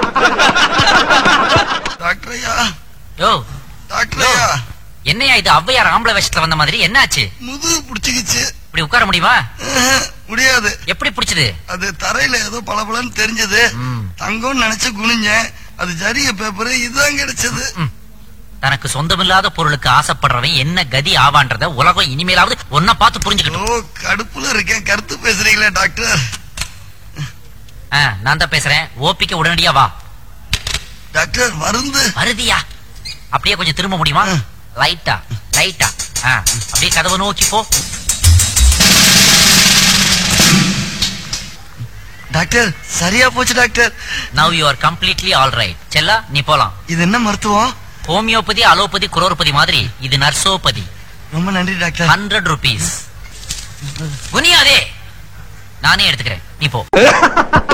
Doctor ஐயா யோ doctor ஐயா என்னையா இது ஔவையார் ஆம்பளை வேஷத்துல வந்த மாதிரி என்னாச்சு முதுகு பிடிச்சிக்கிச்சு இப்படி உட்கார முடியுமா அஹ், முடியாது எப்படி பிடிச்சது அது தரையில ஏதோ பளபளன்னு தெரிஞ்சது ம். தங்கம்னு நினைச்சு குனிஞ்சேன் அது ஜரிய பேப்பர் இதுதான் கிடைச்சது ம். தனக்கு சொந்தமில்லாத பொருளுக்கு ஆசைப்படுறவன் என்ன கதி ஆவான்றத உலகம் இனிமேலாவது ஒன்ன பார்த்து புரிஞ்சுக்கணும் ஓ கடுப்புல இருக்கேன் கருத்து பேசுறீங்களே டாக்டர் ஆ, நான் தான் பேசுறேன் ஓபிக்க உடனடியா வா டாக்டர் மருந்து வருதியா அப்படியே கொஞ்சம் திரும்ப முடியுமா ம். லைட்டா லைட்டா ஆ, அப்படியே கதவை நோக்கி போ டாக்டர் சரியா போச்சு doctor now you are completely all right செல்லா நீ போலாம் இது என்ன மருத்துவம் ஹோமியோபதி அலோபதி குரோர்பதி மாதிரி இது நர்சோபதி ரொம்ப நன்றி டாக்டர் ஹண்ட்ரட் ருபீஸ் குனியாதே நானே எடுத்துக்கிறேன் நீ போ